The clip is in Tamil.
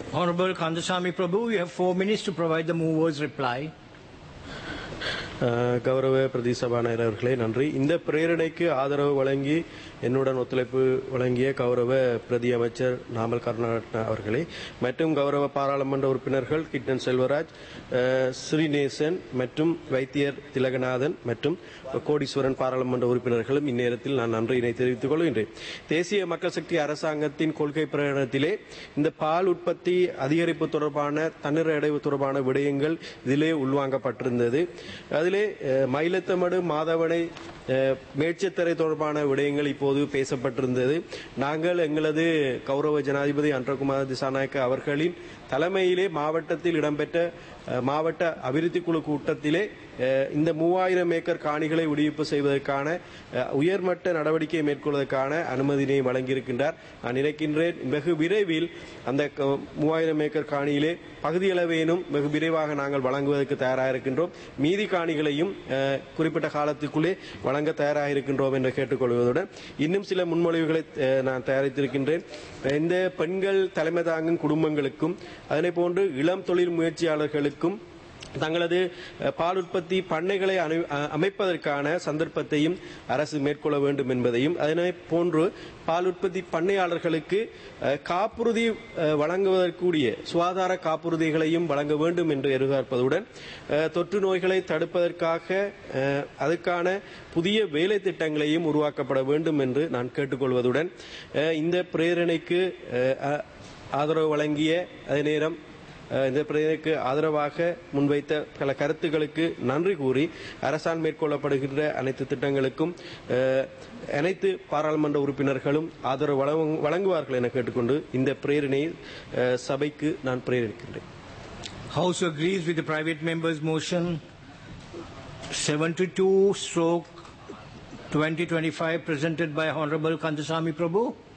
Honorable Kandasamy Prabhu, you have four minutes to provide the mover's reply. அஹ், கௌரவ பிரதி சபாநாயகர் அவர்களே நன்றி இந்த பிரேரணைக்கு ஆதரவு வழங்கி என்னுடன் ஒத்துழைப்பு வழங்கிய கௌரவ பிரதி அமைச்சர் நாமல் கருணாரட்ன அவர்களே மற்றும் கௌரவ பாராளுமன்ற உறுப்பினர்கள் கிட்டன் செல்வராஜ் அஹ், ஸ்ரீநேசன் மற்றும் வைத்தியர் திலகநாதன் மற்றும் கோடீஸ்வரன் பாராளுமன்ற உறுப்பினர்களும் இந்நேரத்தில் நான் நன்றியினை தெரிவித்துக் கொள்கின்றேன் தேசிய மக்கள் சக்தி அரசாங்கத்தின் கொள்கை பிரகடனத்திலே இந்த பால் உற்பத்தி அதிகரிப்பு தொடர்பான தண்ணீர் அடைவு தொடர்பான விடயங்கள் இதிலே உள்வாங்கப்பட்டிருந்தது அதிலே அஹ், மயிலத்தமடு மாதவனை அஹ், மேட்சத்தரை தொடர்பான விடயங்கள் இப்போது பேசப்பட்டிருந்தது நாங்கள் எங்களது கௌரவ ஜனாதிபதி அன்றகுமார் திசாநாயக்க அவர்களின் தலைமையிலே மாவட்டத்தில் இடம்பெற்ற அஹ், மாவட்ட அபிவிருத்தி குழு கூட்டத்திலே அஹ், இந்த மூவாயிரம் ஏக்கர் காணிகளை விடுவிப்பு செய்வதற்கான அஹ், உயர்மட்ட நடவடிக்கை மேற்கொள்வதற்கான அனுமதியினை வழங்கியிருக்கின்றார் நான் நினைக்கின்றேன் வெகு விரைவில் அந்த க- மூவாயிரம் ஏக்கர் காணியிலே பகுதியளவேனும் வெகு விரைவாக நாங்கள் வழங்குவதற்கு தயாராக இருக்கின்றோம் மீதி காணிகளையும் அஹ், குறிப்பிட்ட காலத்துக்குள்ளே வழங்க தயாராக இருக்கின்றோம் என்று கேட்டுக்கொள்வதுடன் இன்னும் சில முன்மொழிவுகளை அஹ், நான் தயாரித்திருக்கின்றேன் இந்த பெண்கள் தலைமை தாங்கும் குடும்பங்களுக்கும் அதனை போன்று இளம் தொழில் முயற்சியாளர்களுக்கும் தங்களது அஹ், பால் உற்பத்தி பண்ணைகளை அணு- அ- அமைப்பதற்கான சந்தர்ப்பத்தையும் அரசு மேற்கொள்ள வேண்டும் என்பதையும் அதனை போன்று பால் உற்பத்தி பண்ணையாளர்களுக்கு அஹ், காப்புறுதி அஹ், வழங்குவதற்குரிய சுகாதார காப்புறுதிகளையும் வழங்க வேண்டும் என்று எதிர்பார்ப்பதுடன் அஹ், தொற்று நோய்களை தடுப்பதற்காக அஹ், அதற்கான புதிய வேலை திட்டங்களையும் உருவாக்கப்பட வேண்டும் என்று நான் கேட்டுக்கொள்வதுடன் அஹ், இந்த பிரேரணைக்கு அஹ், அ- ஆதரவு வழங்கிய அதே நேரம் அஹ், இந்த பிரேரணைக்கு ஆதரவாக முன்வைத்த பல கருத்துக்களுக்கு நன்றி கூறி அரசால் மேற்கொள்ளப்படுகின்ற அனைத்து திட்டங்களுக்கும் அஹ், அனைத்து பாராளுமன்ற உறுப்பினர்களும் ஆதரவு வழங்கு- வழங்குவார்கள் என கேட்டுக்கொண்டு இந்த பிரேரணையை அஹ், சபைக்கு நான் பிரேரிக்கின்றேன் House agrees with the private member's motion 72 stroke 2025 presented by Honorable Kandasamy Prabhu.